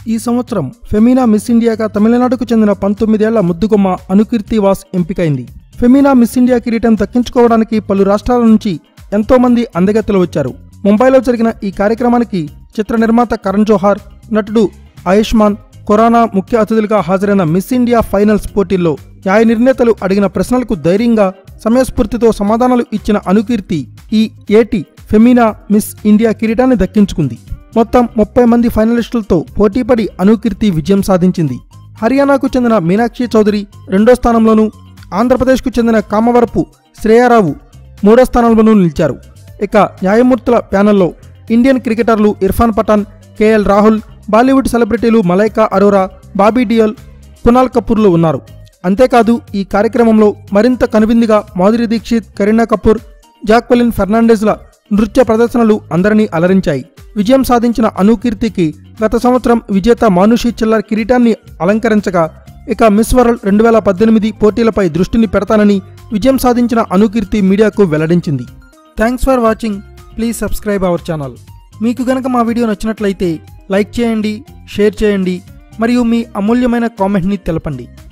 ఈ సంవత్సరం Femina miss ఇండియాగా తమిళనాడుకు చెందిన పంతొమ్మిదేళ్ల ముద్దుగుమ్మ అనుకీర్తి వాస్ ఎంపికైంది ఫెమినా మిస్ ఇండియా కిరీటం దక్కించుకోవడానికి పలు రాష్ట్రాల నుంచి ఎంతో మంది అందగత్తెలు వచ్చారు ముంబైలో జరిగిన ఈ కార్యక్రమానికి చిత్ర నిర్మాత కరణ్ జోహార్ నటుడు ఆయుష్మాన్ కొరానా ముఖ్య అతిథులుగా హాజరైన మిస్ ఇండియా ఫైనల్స్ పోటీల్లో న్యాయ నిర్ణేతలు అడిగిన ప్రశ్నలకు ధైర్యంగా సమయస్ఫూర్తితో సమాధానాలు ఇచ్చిన అనుకీర్తి ఈ ఏటి ఫెమినా మిస్ ఇండియా కిరీటాన్ని దక్కించుకుంది మొత్తం ముప్పై మంది ఫైనలిస్టులతో పోటీపడి అనుకీర్తి విజయం సాధించింది హర్యానాకు చెందిన మీనాక్షి చౌదరి రెండో స్థానంలోనూ ఆంధ్రప్రదేశ్కు చెందిన కామవరపు శ్రేయారావు మూడో స్థానంలోనూ నిలిచారు ఇక న్యాయమూర్తుల ప్యానెల్లో ఇండియన్ క్రికెటర్లు ఇర్ఫాన్ పఠాన్ కేఎల్ రాహుల్ బాలీవుడ్ సెలబ్రిటీలు మలైకా అరోరా బాబీ డియోల్ కునాల్ కపూర్లు ఉన్నారు అంతేకాదు ఈ కార్యక్రమంలో మరింత కనువిందుగా మాధురి దీక్షిత్ కరీనా కపూర్ జాక్వెలిన్ ఫెర్నాండెజ్ల నృత్య ప్రదర్శనలు అందరినీ అలరించాయి విజయం సాధించిన అనుకీర్తికి గత సంవత్సరం విజేత మానుషి చిల్లర్ కిరీటాన్ని అలంకరించగా ఇక మిస్ వరల్డ్ రెండు వేల పద్దెనిమిది పోటీలపై దృష్టిని పెడతానని విజయం సాధించిన అనుకీర్తి మీడియాకు వెల్లడించింది thanks for watching please subscribe our channel మీకు గనక మా వీడియో నచ్చినట్లయితే లైక్ చేయండి షేర్ చేయండి మరియు మీ అమూల్యమైన కామెంట్ని తెలపండి